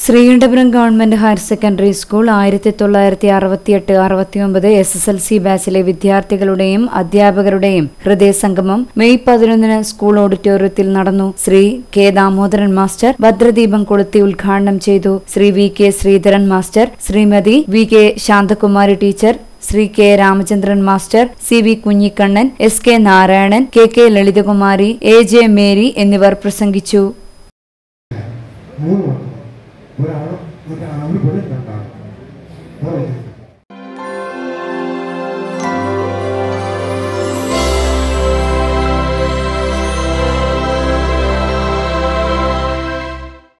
Sreekandapuram government higher secondary school ആയിരത്തി തൊള്ളായിരത്തി അറുപത്തിയെട്ട് അറുപത്തിയൊമ്പത് എസ് എസ് എൽ സി ബാച്ചിലെ വിദ്യാർത്ഥികളുടെയും അധ്യാപകരുടെയും ഹൃദയസംഗമം മെയ് പതിനൊന്നിന് സ്കൂൾ ഓഡിറ്റോറിയത്തിൽ നടന്നു ശ്രീ കെ ദാമോദരൻ മാസ്റ്റർ ഭദ്രദീപം കൊളുത്തി ഉദ്ഘാടനം ചെയ്തു Sri V K Sreedharan master Shrimati V K Santhakumari teacher Sri K Ramachandran master C V Kunhikannan S K Narayanan K K Lalithakumari A J Mary എന്നിവർ പ്രസംഗിച്ചു മൂന്ന് മക്കൾ ഒരാണും ഒരാണും പെണ്ണും രണ്ടാണ്